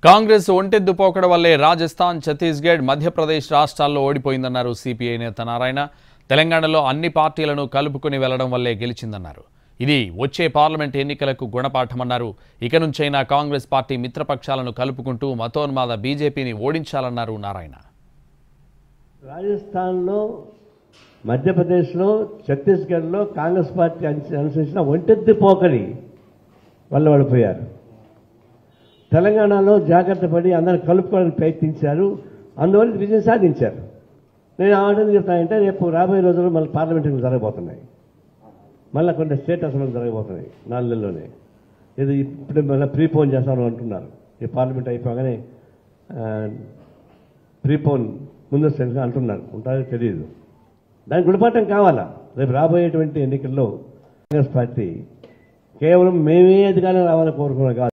కాంగ్రెస్ ఒంటెద్దు పోకడ వల్లే రాజస్థాన్ ఛత్తీస్గఢ్ మధ్యప్రదేశ్ రాష్ట్రాల్లో ఓడిపోయిందన్నారు సిపిఐ నేత నారాయణ తెలంగాణలో అన్ని పార్టీలను కలుపుకుని వెళ్లడం వల్లే గెలిచిందన్నారు ఇది వచ్చే పార్లమెంట్ ఎన్నికలకు గుణపాఠమన్నారు ఇక నుంచైనా కాంగ్రెస్ పార్టీ మిత్రపక్షాలను కలుపుకుంటూ మతోన్మాద బీజేపీని ఓడించాలన్నారు నారాయణ రాజస్థాన్లో మధ్యప్రదేశ్లో ఛత్తీస్గఢ్లో కాంగ్రెస్ పార్టీ అను- అనుసరించిన ఒంటెత్తి పోకడి వల్ల పడిపోయారు తెలంగాణలో జాగ్రత్త పడి అందరిని కలుపుకోవడానికి ప్రయత్నించారు అందువల్ల విజయం సాధించారు నేను ఆవిడ చెప్తానంటే రేపు రాబోయే రోజుల్లో మళ్ళీ పార్లమెంట్ ఎన్నికలు జరగబోతున్నాయి మళ్ళీ కొన్ని స్టేట్ అసెంబ్లీ జరగబోతున్నాయి నాలుగు నెలల్లోనే ఇది ఇప్పుడు మళ్ళీ ప్రీపోన్ చేస్తామని అంటున్నారు ఈ పార్లమెంట్ అయిపోగానే ఆ, ప్రీపోన్ ముందు అంటున్నారు ఉంటారో తెలియదు దానికి గుణపాఠం కావాలా రేపు రాబోయేటువంటి ఎన్నికల్లో కాంగ్రెస్ పార్టీ కేవలం మేమే అధికారం రావాలని కోరుకున్నాం కాదు